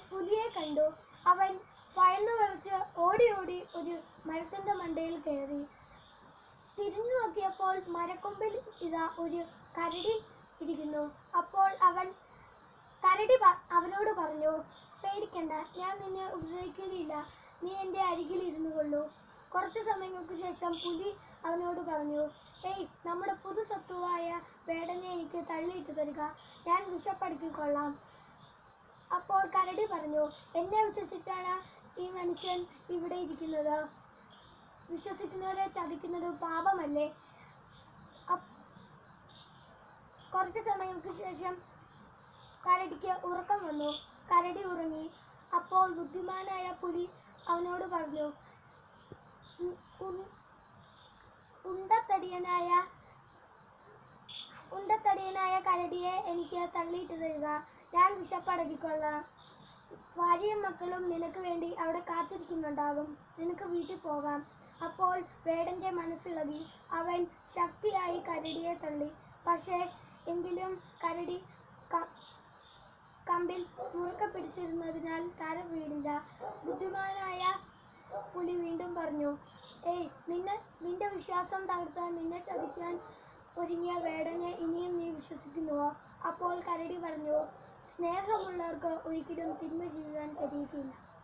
പുലിയെ കണ്ടു അവൻ ഭയന്നു വിറച്ച് ഓടി ഓടി ഒരു മരത്തിന്റെ മണ്ടയിൽ കയറി തിരിഞ്ഞു നോക്കിയപ്പോൾ മരക്കൊമ്പിൽ ഇതാ ഒരു കരടി ഇരിക്കുന്നു അപ്പോൾ അവൻ കരടി പ- അവനോട് പറഞ്ഞു പേടിക്കണ്ട ഞാൻ നിന്നെ ഉപദ്രവിക്കുകയില്ല നീ എൻ്റെ അരികിൽ ഇരുന്നു കൊള്ളൂ കുറച്ചു സമയങ്ങൾക്ക് ശേഷം പുലി അവനോട് പറഞ്ഞു ഏയ് നമ്മുടെ പുതു ശത്രുവായ വേടനെ എനിക്ക് തള്ളിയിട്ട് തരിക ഞാൻ വിശപ്പടുക്കിക്കൊള്ളാം അപ്പോൾ കരടി പറഞ്ഞു എന്നെ വിശ്വസിച്ചാണ് ഈ മനുഷ്യൻ ഇവിടെ ഇരിക്കുന്നത് വിശ്വസിക്കുന്നവരെ ചതിക്കുന്നത് പാപമല്ലേ അപ്പ് കുറച്ച് സമയങ്ങൾക്ക് ശേഷം കരടിക്ക് ഉറക്കം വന്നു കരടി ഉറങ്ങി അപ്പോൾ ബുദ്ധിമാനായ പുലി അവനോട് പറഞ്ഞു "ഉ- ഉൺ- ഉണ്ടത്തടിയനായ ഉണ്ടത്തടിയനായ കരടിയെ എനിക്ക് തള്ളിയിട്ട് തരിക ഞാൻ വിശപ്പടക്കിക്കൊള്ളാം ഭാര്യയും മക്കളും നിനക്ക് വേണ്ടി അവിടെ കാത്തിരിക്കുന്നുണ്ടാകും നിനക്ക് വീട്ടിൽ പോകാം അപ്പോൾ വേടന്റെ മനസ്സിളകി അവൻ ശക്തിയായി കരടിയെ തള്ളി പക്ഷേ എങ്കിലും കരടി ക- കമ്പിൽ മുറുക്കെ പിടിച്ചിരുന്നതിനാൽ കര വീണില്ല ബുദ്ധിമാനായ പുലി വീണ്ടും പറഞ്ഞു ഏയ് നിന്നെ നിന്റെ വിശ്വാസം തകർത്ത് നിന്നെ ചതിക്കാൻ ഒരുങ്ങിയ വേടനെ ഇനിയും നീ വിശ്വസിക്കുന്നുവോ അപ്പോൾ കരടി പറഞ്ഞു സ്നേഹമുള്ളവർക്ക് ഒരിക്കലും തിന്മ ചെയ്യാൻ കഴിയില്ല